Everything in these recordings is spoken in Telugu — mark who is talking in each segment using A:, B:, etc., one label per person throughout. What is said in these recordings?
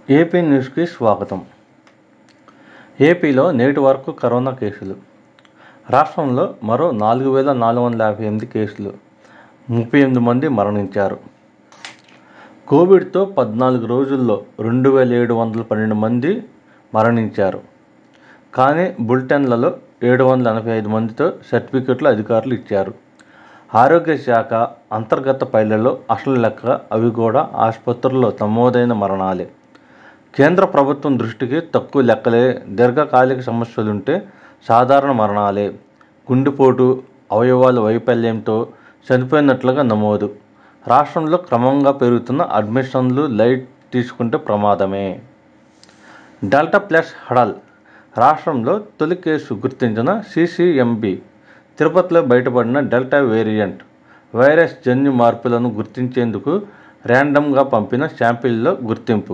A: ఏపీ న్యూస్కి స్వాగతం ఏపీలో నేటి వరకు కరోనా కేసులు రాష్ట్రంలో మరో నాలుగు వేల నాలుగు వందల యాభై ఎనిమిది కేసులు ముప్పై ఎనిమిది మంది మరణించారు కోవిడ్తో పద్నాలుగు రోజుల్లో రెండు వేల ఏడు వందల పన్నెండు మంది మరణించారు కానీ బులెటిన్లలో ఏడు వందల ఎనభై ఐదు మందితో సర్టిఫికెట్లు అధికారులు ఇచ్చారు ఆరోగ్య శాఖ అంతర్గత ఫైళ్లలో అసలు లెక్క అవి కూడా ఆసుపత్రుల్లో నమోదైన మరణాలే కేంద్ర ప్రభుత్వం దృష్టికి తక్కువ లెక్కలే దీర్ఘకాలిక సమస్యలుంటే సాధారణ మరణాలే గుండెపోటు అవయవాల వైఫల్యంతో చనిపోయినట్లుగా నమోదు రాష్ట్రంలో క్రమంగా పెరుగుతున్న అడ్మిషన్లు లైట్ తీసుకుంటే ప్రమాదమే డెల్టా ప్లస్ హడల్ రాష్ట్రంలో తొలి కేసు గుర్తించిన సిసిఎంబి తిరుపతిలో బయటపడిన డెల్టా వేరియంట్ వైరస్ జన్యు మార్పులను గుర్తించేందుకు ర్యాండమ్గా పంపిన శాంపిల్లో గుర్తింపు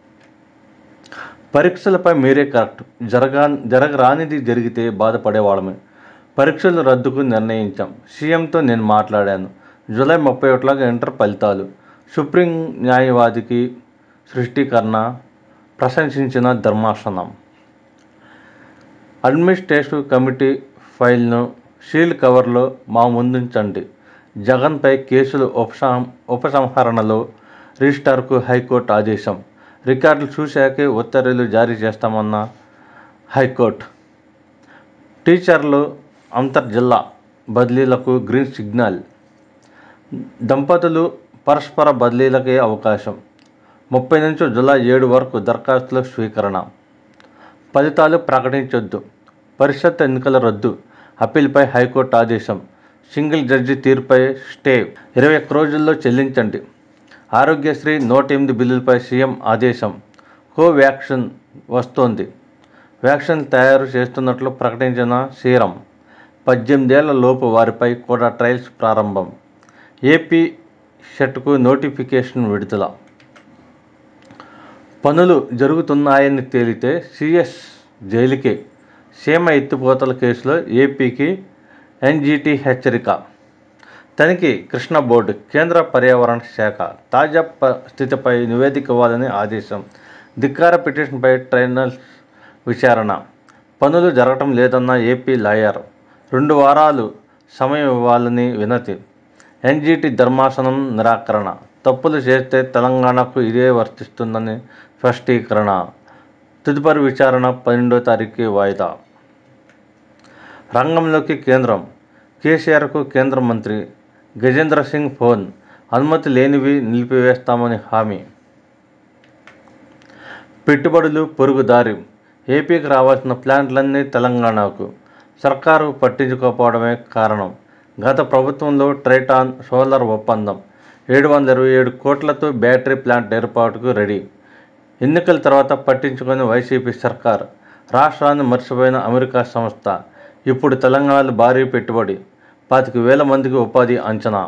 A: పరీక్షలపై మీరే కరెక్ట్ జరగా జరగరానిది జరిగితే బాధపడేవాళ్ళమే పరీక్షల రద్దుకు నిర్ణయించాం సీఎంతో నేను మాట్లాడాను జూలై ముప్పై ఒకటిలాగా ఇంటర్ ఫలితాలు సుప్రీం న్యాయవాదికి సృష్టీకరణ ప్రశంసించిన ధర్మాసనం అడ్మినిస్ట్రేటివ్ కమిటీ ఫైల్ను సీల్ కవర్లో మా ముందుంచండి జగన్పై కేసులు ఉపసం ఉపసంహరణలో రిజిస్టార్కు హైకోర్టు ఆదేశం రికార్డులు చూశాకే ఉత్తర్వులు జారీ చేస్తామన్న హైకోర్టు టీచర్లు అంతర్జిల్లా బదిలీలకు గ్రీన్ సిగ్నల్ దంపతులు పరస్పర బదిలీలకే అవకాశం ముప్పై నుంచి జూలై ఏడు వరకు దరఖాస్తుల స్వీకరణ ఫలితాలు ప్రకటించొద్దు పరిషత్ ఎన్నికల రద్దు అప్పీల్పై హైకోర్టు ఆదేశం సింగిల్ జడ్జి తీర్పుపై స్టే ఇరవై ఒక్క రోజుల్లో చెల్లించండి ఆరోగ్యశ్రీ నూట ఎనిమిది బిల్లులపై సీఎం ఆదేశం కోవ్యాక్సిన్ వస్తోంది వ్యాక్సిన్ తయారు చేస్తున్నట్లు ప్రకటించిన సీరం పద్దెనిమిదేళ్ల లోపు వారిపై కూడా ట్రయల్స్ ప్రారంభం ఏపీ షెట్కు నోటిఫికేషన్ విడుదల పనులు జరుగుతున్నాయని తేలితే సిఎస్ జైలుకే సీమ ఎత్తిపోతల కేసులో ఏపీకి ఎన్జీటీ హెచ్చరిక తనిఖీ కృష్ణ బోర్డు కేంద్ర పర్యావరణ శాఖ తాజా ప స్థితిపై నివేదిక ఇవ్వాలని ఆదేశం ధిక్కార పిటిషన్పై ట్రైనల్ విచారణ పనులు జరగటం లేదన్న ఏపీ లాయర్ రెండు వారాలు సమయం ఇవ్వాలని వినతి ఎన్జీటీ ధర్మాసనం నిరాకరణ తప్పులు చేస్తే తెలంగాణకు ఇదే వర్తిస్తుందని స్పష్టీకరణ తదుపరి విచారణ పన్నెండో తారీఖు వాయిదా రంగంలోకి కేంద్రం కేసీఆర్కు కేంద్ర మంత్రి గజేంద్ర సింగ్ ఫోన్ అనుమతి లేనివి నిలిపివేస్తామని హామీ పెట్టుబడులు పొరుగుదారి ఏపీకి రావాల్సిన ప్లాంట్లన్నీ తెలంగాణకు సర్కారు పట్టించుకోకపోవడమే కారణం గత ప్రభుత్వంలో ట్రైటాన్ సోలార్ ఒప్పందం ఏడు వందల ఇరవై ఏడు కోట్లతో బ్యాటరీ ప్లాంట్ ఏర్పాటుకు రెడీ ఎన్నికల తర్వాత పట్టించుకుని వైసీపీ సర్కార్ రాష్ట్రాన్ని మర్చిపోయిన అమెరికా సంస్థ ఇప్పుడు తెలంగాణలో భారీ పెట్టుబడి పాతిక వేల మందికి ఉపాధి అంచనా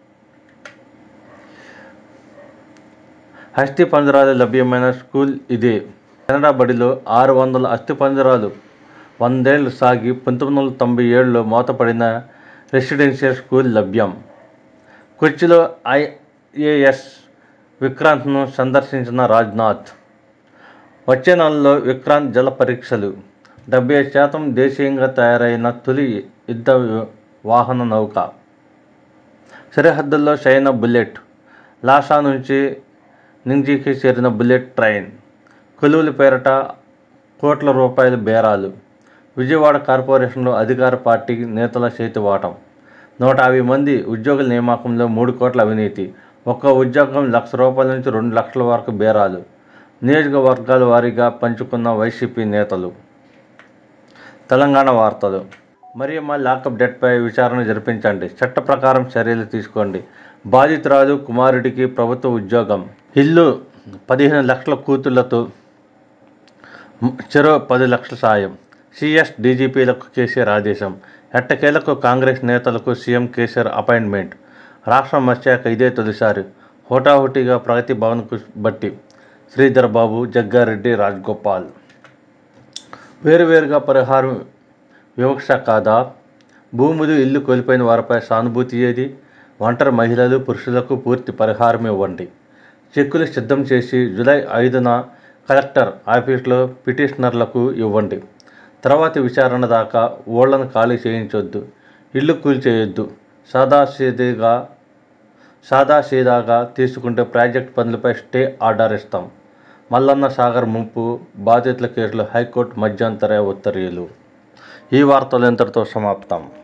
A: అస్థి పంజరాలు లభ్యమైన స్కూల్ ఇదే కెనడా బడిలో ఆరు వందల అస్థి పంజరాలు వందేళ్లు సాగి పంతొమ్మిది వందల తొంభై ఏడులో మూతపడిన రెసిడెన్షియల్ స్కూల్ లభ్యం కొచ్చిలో ఐఏఎస్ విక్రాంత్ను సందర్శించిన రాజ్నాథ్ వచ్చే నెలలో విక్రాంత్ జల పరీక్షలు డెబ్బై శాతం దేశీయంగా తయారైన తొలి యుద్ధ వాహన నౌక సరిహద్దుల్లో చైనా బుల్లెట్ లాసా నుంచి నింజీకి చేరిన బుల్లెట్ ట్రైన్ కొలువుల పేరట కోట్ల రూపాయల బేరాలు విజయవాడ కార్పొరేషన్లో అధికార పార్టీ నేతల చేతివాటం నూట యాభై మంది ఉద్యోగుల నియామకంలో మూడు కోట్ల అవినీతి ఒక్క ఉద్యోగం లక్ష రూపాయల నుంచి రెండు లక్షల వరకు బేరాలు నియోజకవర్గాల వారీగా పంచుకున్న వైసీపీ నేతలు తెలంగాణ వార్తలు మరియమ్మ లాకప్ డెట్పై విచారణ జరిపించండి చట్ట ప్రకారం చర్యలు తీసుకోండి బాధితురాలు కుమారుడికి ప్రభుత్వ ఉద్యోగం ఇల్లు పదిహేను లక్షల కూతుళ్లతో చెరో పది లక్షల సాయం సిఎస్ డీజీపీలకు కేసీఆర్ ఆదేశం ఎట్టకేలకు కాంగ్రెస్ నేతలకు సీఎం కేసీఆర్ అపాయింట్మెంట్ రాష్ట్రం వచ్చాక ఇదే తొలిసారి హోటాహోటీగా ప్రగతి భవన్కు బట్టి శ్రీధర్ బాబు జగ్గారెడ్డి రాజ్గోపాల్ వేరువేరుగా పరిహారం వివక్ష కాదా భూములు ఇల్లు కోల్పోయిన వారిపై సానుభూతి ఏది ఒంటరి మహిళలు పురుషులకు పూర్తి పరిహారం ఇవ్వండి చెక్కులు సిద్ధం చేసి జూలై ఐదున కలెక్టర్ ఆఫీసులో పిటిషనర్లకు ఇవ్వండి తర్వాతి విచారణ దాకా ఊళ్ళను ఖాళీ చేయించొద్దు ఇల్లు కూల్చేయొద్దు సాదాసీదాగా సాదాసీదాగా తీసుకుంటే ప్రాజెక్ట్ పనులపై స్టే ఆర్డర్ ఇస్తాం మల్లన్న సాగర్ ముంపు బాధితుల కేసులో హైకోర్టు మధ్యంతర ఉత్తర్వులు ఈ వార్తలు ఇంతటితో సమాప్తం